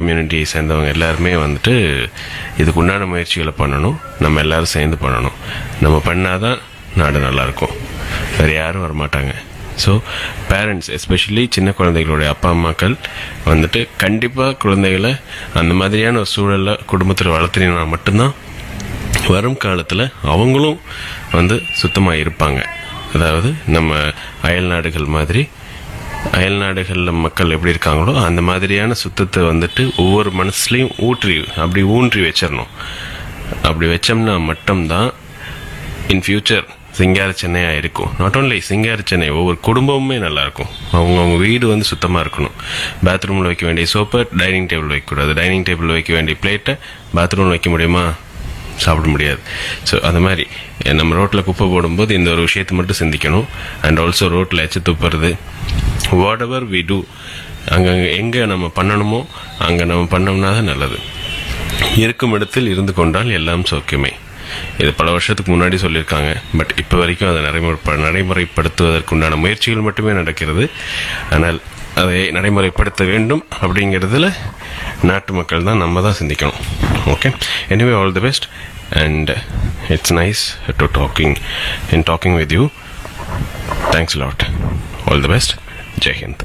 கம்யூனிட்டியை சேர்ந்தவங்க எல்லாருமே வந்துட்டு இதுக்கு உண்டான முயற்சிகளை பண்ணணும் நம்ம எல்லாரும் சேர்ந்து பண்ணணும் நம்ம பண்ணாதான் நாடு நல்லா இருக்கும் வேற யாரும் வரமாட்டாங்க ஸோ பேரண்ட்ஸ் எஸ்பெஷலி சின்ன குழந்தைகளுடைய அப்பா அம்மாக்கள் வந்துட்டு கண்டிப்பாக குழந்தைகளை அந்த மாதிரியான ஒரு சூழலில் குடும்பத்தில் வளர்த்துனீங்கன்னா மட்டும்தான் வரும் காலத்தில் அவங்களும் வந்து சுத்தமாக இருப்பாங்க அதாவது நம்ம அயல் நாடுகள் மாதிரி அயல் நாடுகளில் மக்கள் எப்படி இருக்காங்களோ அந்த மாதிரியான சுத்தத்தை வந்துட்டு ஒவ்வொரு மனசுலையும் ஊற்றி அப்படி ஊன்றி வச்சிடணும் அப்படி வச்சோம்னா மட்டும்தான் இன் ஃபியூச்சர் சிங்கார சென்னையாக இருக்கும் நாட் ஓன்லி சிங்கார சென்னை ஒவ்வொரு குடும்பமுமே நல்லா இருக்கும் அவங்கவுங்க வீடு வந்து சுத்தமாக இருக்கணும் பாத்ரூமில் வைக்க வேண்டிய சோப்பை டைனிங் டேபிள் வைக்கக்கூடாது டைனிங் டேபிள் வைக்க வேண்டிய பிளேட்டை பாத்ரூமில் வைக்க முடியுமா சாப்பிட முடியாது ஸோ அந்த மாதிரி அஹ், நம்ம ரோட்டில் குப்பை போடும்போது இந்த ஒரு விஷயத்தை மட்டும் சிந்திக்கணும் அண்ட் ஆல்சோ ரோட்டில் எச்சு துப்புறது வாட் எவர் வி டூ அங்கங்கே எங்கே நம்ம பண்ணணுமோ அங்கே நம்ம பண்ணோம்னா தான் நல்லது இருக்கும் இடத்தில் இருந்து கொண்டால் எல்லாம் சௌக்கியமே இது பல வருஷத்துக்கு முன்னாடி சொல்லியிருக்காங்க பட் இப்போ வரைக்கும் அதை நடைமுறை நடைமுறைப்படுத்துவதற்குண்டான முயற்சிகள் மட்டுமே நடக்கிறது ஆனால் அதை நடைமுறைப்படுத்த வேண்டும் அப்படிங்கிறதுல நாட்டு மக்கள் தான் நம்ம தான் சிந்திக்கணும் okay anyway all the best and it's nice to talking in talking with you thanks lot all the best Jai Hind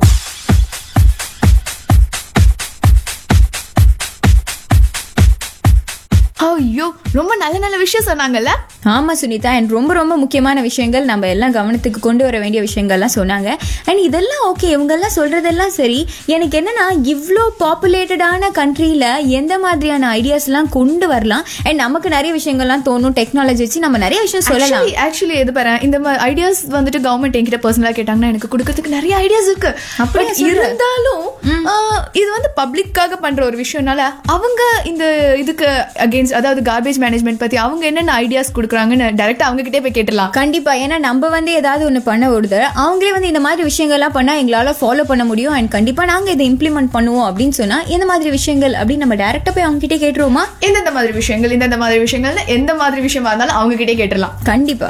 ஐயோ ரொம்ப நல்ல நல்ல விஷயம் சொன்னாங்கல்ல ஆமா சுனிதா அண்ட் ரொம்ப ரொம்ப முக்கியமான விஷயங்கள் நம்ம எல்லாம் கவனத்துக்கு கொண்டு வர வேண்டிய விஷயங்கள்லாம் சொன்னாங்க அண்ட் இதெல்லாம் ஓகே இவங்கெல்லாம் சொல்றதெல்லாம் சரி எனக்கு என்னன்னா இவ்வளோ பாப்புலேட்டடான கண்ட்ரியில எந்த மாதிரியான ஐடியாஸ்லாம் கொண்டு வரலாம் அண்ட் நமக்கு நிறைய விஷயங்கள்லாம் தோணும் டெக்னாலஜி வச்சு நம்ம நிறைய விஷயம் சொல்லலாம் ஆக்சுவலி எது பாரு இந்த மாதிரி ஐடியாஸ் வந்துட்டு கவர்மெண்ட் என்கிட்ட பர்சனலா கேட்டாங்கன்னா எனக்கு கொடுக்கறதுக்கு நிறைய ஐடியாஸ் இருக்கு அப்படியா But சொல்ற? இருந்தாலும் ஆஹ், இது வந்து பப்ளிக்காக பண்ற ஒரு விஷயம்னால அவங்க இந்த இதுக்கு அகேன்ஸ்ட் அதாவது கார்பேஜ் மேனேஜ்மெண்ட் பத்தி அவங்க என்னென்ன ஐடியாஸ் கொடுக்குறாங்கன்னு டைரக்டா அவங்க கிட்டே போய் கேட்டலாம் கண்டிப்பா ஏன்னா நம்ம வந்து ஏதாவது ஒன்று பண்ண விடுது அவங்களே வந்து இந்த மாதிரி விஷயங்கள்லாம் பண்ணா எங்களால ஃபாலோ பண்ண முடியும் அண்ட் கண்டிப்பா நாங்க இதை இம்ப்ளிமெண்ட் பண்ணுவோம் அப்படின்னு சொன்னா எந்த மாதிரி விஷயங்கள் அப்படின்னு நம்ம டேரக்டா போய் அவங்க கிட்டே கேட்டுருவோமா எந்தெந்த மாதிரி விஷயங்கள் இந்தந்த மாதிரி விஷயங்கள்னு எந்த மாதிரி விஷயமா இருந்தாலும் அவங்க கிட்டே கேட்டலாம் கண்டிப்பா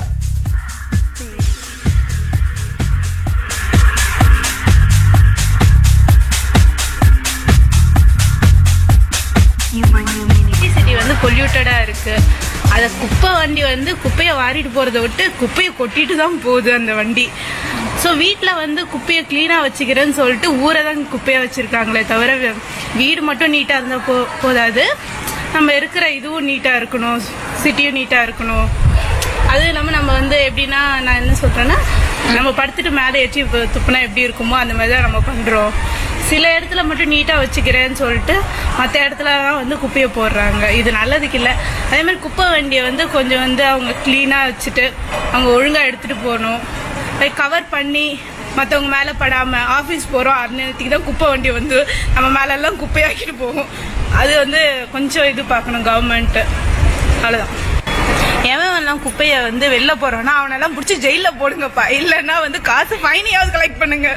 சிட்டி வந்து பொல்யூட்டடா இருக்கு அத குப்பை வண்டி வந்து குப்பையை வாரிட்டு போறதை விட்டு குப்பையை கொட்டிட்டு தான் போகுது அந்த வண்டி ஸோ வீட்டில் வந்து குப்பையை க்ளீனாக வச்சுக்கிறேன்னு சொல்லிட்டு ஊரை தான் குப்பையை வச்சிருக்காங்களே தவிர வி- வீடு மட்டும் நீட்டாக இருந்தால் போ போதாது நம்ம இருக்கிற இதுவும் நீட்டாக இருக்கணும் சிட்டியும் நீட்டாக இருக்கணும் அதுவும் இல்லாமல் நம்ம வந்து எப்படின்னா நான் என்ன சொல்கிறேன்னா நம்ம படுத்துட்டு மேலே ஏற்றி இப்ப துப்புனா எப்படி இருக்குமோ அந்த மாதிரி தான் நம்ம பண்ணுறோம் சில இடத்துல மட்டும் நீட்டாக வச்சுக்கிறேன்னு சொல்லிட்டு மற்ற இடத்துலலாம் வந்து குப்பையை போடுறாங்க இது நல்லதுக்கு இல்லை அதே மாதிரி குப்பை வண்டியை வந்து கொஞ்சம் வந்து அவங்க க்ளீனாக வச்சுட்டு அவங்க ஒழுங்காக எடுத்துகிட்டு போகணும் லைக் கவர் பண்ணி மற்றவங்க மேலே படாமல் ஆஃபீஸ் போகிறோம் அந்நேரத்துக்கு தான் குப்பை வண்டி வந்து நம்ம மேலெல்லாம் குப்பையாக்கிட்டு போகும் அது வந்து கொஞ்சம் இது பார்க்கணும் கவர்மெண்ட்டு அவ்வளோதான் எவன் எல்லாம் குப்பையை வந்து வெளில போறானா அவனெல்லாம் பிடிச்சி ஜெயில போடுங்கப்பா இல்லைன்னா வந்து காசு ஃபைனையாவது கலெக்ட் பண்ணுங்க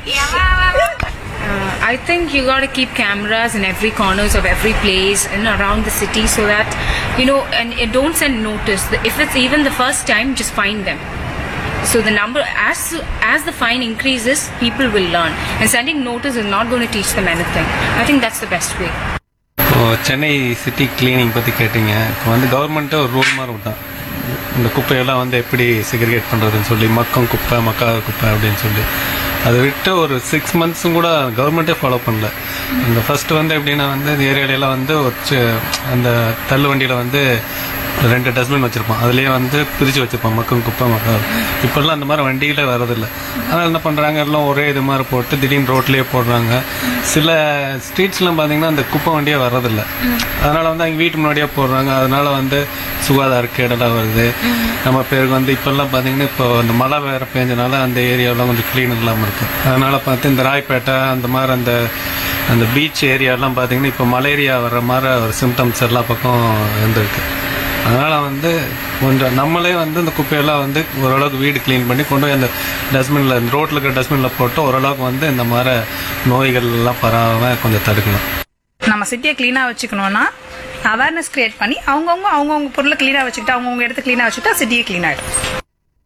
Uh, I think you got to keep cameras in every corners of every place and around the city so that you know and, and don't send notice. If it's even the first time, just find them. So the number as as the fine increases, people will learn. And sending notice is not going to teach them anything. I think that's the best way. இப்போ Chennai city cleaning பற்றி கேட்டிங்க இப்போ வந்து கவர்மெண்ட்டே ஒரு rule மாதிரி விட்டான் இந்த குப்பையெல்லாம் வந்து எப்படி செக்ரிகேட் பண்ணுறதுன்னு சொல்லி மக்கம் குப்பை மக்காத குப்பை அப்படின்னு சொல்லி அதை விட்டு ஒரு சிக்ஸ் மந்த்ஸும் கூட கவர்மெண்ட்டே ஃபாலோ பண்ணல இந்த ஃபர்ஸ்ட் வந்து எப்படின்னா வந்து இந்த ஏரியாலெல்லாம் வந்து ஒரு சி- அந்த தள்ளு வண்டியில் வந்து ரெண்டு டஸ்ட்பின் வச்சிருப்போம் அதுலயே வந்து பிரிச்சு வச்சிருப்போம் மக்கும் குப்பை மக்கள் இப்பெல்லாம் அந்த மாதிரி வண்டிகளே வரதில்ல அதனால என்ன பண்றாங்க எல்லாம் ஒரே இது மாதிரி போட்டு திடீர்னு ரோட்லயே போடுறாங்க சில ஸ்ட்ரீட்ஸ்லாம் பாத்தீங்கன்னா அந்த குப்பை வண்டியே வர்றதில்ல அதனால வந்து அவங்க வீட்டு முன்னாடியே போடுறாங்க அதனால வந்து சுகாதார கேடெல்லாம் வருது நம்ம பேருக்கு வந்து இப்பெல்லாம் பாத்தீங்கன்னா இப்போ அந்த மழை வேற பெஞ்சனால அந்த ஏரியாவெல்லாம் கொஞ்சம் க்ளீன் இல்லாமல் இருக்கு அதனால பார்த்து இந்த ராய்பேட்டை அந்த மாதிரி அந்த அந்த பீச் ஏரியாலாம் பார்த்தீங்கன்னா இப்போ மலேரியா வர்ற மாதிரி ஒரு சிம்டம்ஸ் எல்லா பக்கம் இருந்திருக்கு அதனால வந்து கொஞ்சம் நம்மளே வந்து இந்த குப்பையெல்லாம் வந்து ஓரளவுக்கு வீடு க்ளீன் பண்ணி கொண்டு போய் அந்த டஸ்ட்பின்ல இந்த ரோட்ல இருக்கிற டஸ்ட்பின்ல போட்டு ஓரளவுக்கு வந்து இந்த மாதிரி நோய்கள் எல்லாம் பரவாம கொஞ்சம் தடுக்கலாம் நம்ம சிட்டியை க்ளீனாக வச்சுக்கணும்னா அவேர்னஸ் கிரியேட் பண்ணி அவங்கவுங்க அவங்கவுங்க பொருளை க்ளீனாக வச்சுக்கிட்டு அவங்கவுங்க இடத்த க்ளீனாக வச்சுக்கிட்டா சிட்டியை க்ளீன் ஆகிடும்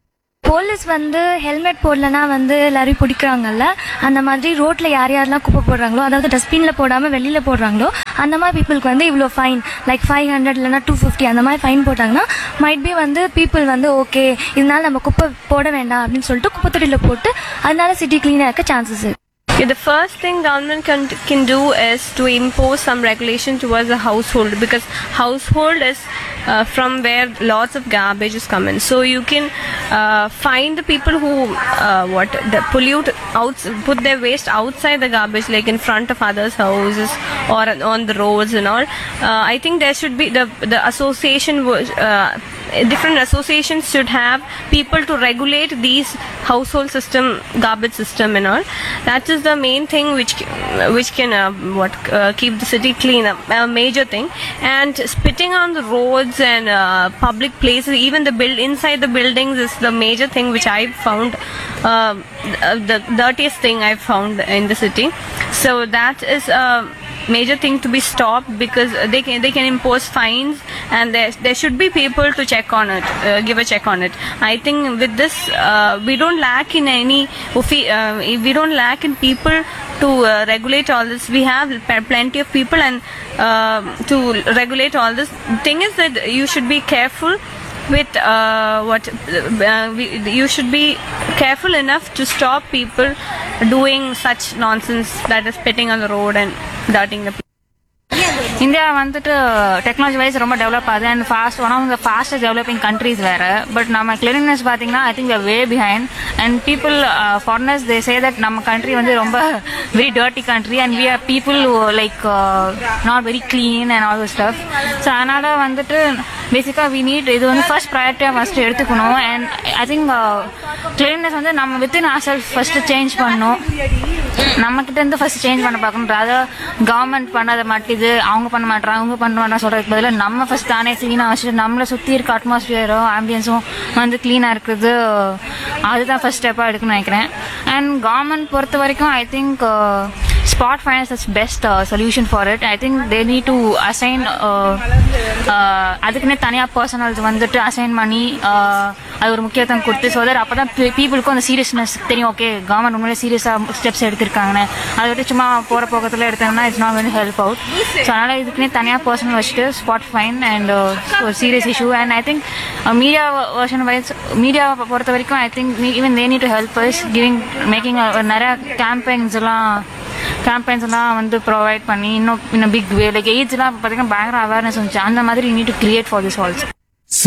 போலீஸ் வந்து ஹெல்மெட் போடலனா வந்து எல்லாரையும் பிடிக்கிறாங்கல்ல அந்த மாதிரி ரோட்ல யார் யாரெல்லாம் குப்பை போடுறாங்களோ அதாவது டஸ்ட்பின்ல போடாம வெளியில போடுறாங்களோ அந்த மாதிரி பீப்புளுக்கு வந்து இவ்வளோ ஃபைன் லைக் ஃபைவ் ஹண்ட்ரட் இல்லைனா டூ ஃபிஃப்டி அந்த மாதிரி ஃபைன் போட்டாங்கன்னா மைட் பி வந்து பீப்புள் வந்து ஓகே இதனால நம்ம குப்பை போட வேண்டாம் அப்படின்னு சொல்லிட்டு குப்பை தொட்டியில போட்டு அதனால சிட்டி க்ளீனாக இருக்க சான்சஸ் இருக்கு Yeah, the first thing government can, can do is to impose some regulation towards the household because household is uh, from where lots of garbage is coming. So you can uh, find the people who uh, what the pollute out put their waste outside the garbage like in front of others' houses or on the roads and all. Uh, I think there should be the the association was. Uh, different associations should have people to regulate these household system garbage system and all that is the main thing which which can uh, what uh, keep the city clean a, a major thing and spitting on the roads and uh, public places even the build inside the buildings is the major thing which i found uh, the dirtiest thing i found in the city so that is uh, major thing to be stopped because they can they can impose fines and there there should be people to check on it uh, give a check on it i think with this uh, we don't lack in any offi- uh, we don't lack in people to uh, regulate all this we have p- plenty of people and uh, to regulate all this thing is that you should be careful with uh, what uh, we, you should be careful enough to stop people doing such nonsense that is spitting on the road and dirtying the India வந்துட்டு technology wise ரொம்ப develop ஆகுது and fast one of the fastest developing countries வேற but நம்ம cleanness பார்த்தீங்கன்னா I think we behind and people foreigners they say that நம்ம country வந்து ரொம்ப very dirty country and we are people like not very clean and all stuff so அதனால வந்துட்டு பேசிக்காக we need இது வந்து ஃபர்ஸ்ட் ப்ரையாரிட்டியாக ஃபர்ஸ்ட் எடுத்துக்கணும் அண்ட் ஐ திங்க் கிளீன்னஸ் வந்து நம்ம within our self first change பண்ணணும் நம்ம கிட்ட இருந்து ஃபர்ஸ்ட் சேஞ்ச் பண்ண பார்க்கணும் அதாவது கவர்மெண்ட் பண்ணாத மாட்டேது அவங்க பண்ண மாட்டாங்க அவங்க பண்ண மாட்டாங்க சொல்றதுக்கு பதிலாக நம்ம ஃபர்ஸ்ட் தானே க்ளீனாக வச்சுட்டு நம்மளை சுற்றி இருக்க அட்மாஸ்பியரும் ஆம்பியன்ஸும் வந்து க்ளீனாக இருக்கிறது அதுதான் ஃபர்ஸ்ட் ஸ்டெப்பாக எடுக்கணும்னு நினைக்கிறேன் அண்ட் கவர்மெண்ட் பொறுத்த வரைக்கும் I think spot finance is best solution for it I think they need to assign அதுக்குன்னே தனியாக பர்சனல்ஸ் வந்துட்டு அசைன் பண்ணி uh, அது ஒரு முக்கியத்துவம் கொடுத்து ஸோ தட் அப்போ தான் பீப்புளுக்கும் அந்த சீரியஸ்னஸ் தெரியும் ஓகே கவர்மெண்ட் உண்மையிலே சீரியஸாக ஸ்டெப்ஸ் எடுத்திருக்காங்கன்னு அதை விட்டு சும்மா போகிற போக்கத்தில் எடுத்தாங்கன்னா it's not very help out so அதனால் இதுக்குன்னே தனியாக பர்சனல் வச்சுட்டு ஸ்பாட் ஃபைன் அண்ட் ஒரு serious issue and I think media version wise மீடியாவை பொறுத்த வரைக்கும் I think even they need to help us giving making நிறைய கேம்பெயின்ஸ் எல்லாம் கேம்பெயின்ஸ் எல்லாம் வந்து ப்ரொவைட் பண்ணி இன்னும் இன்னும் பிக் வே லைக் எய்ட்ஸ்லாம் பார்த்தீங்கன்னா பயங்கர அவேர்னஸ் வந்துச்சு அந்த மாதிரி need to create for this also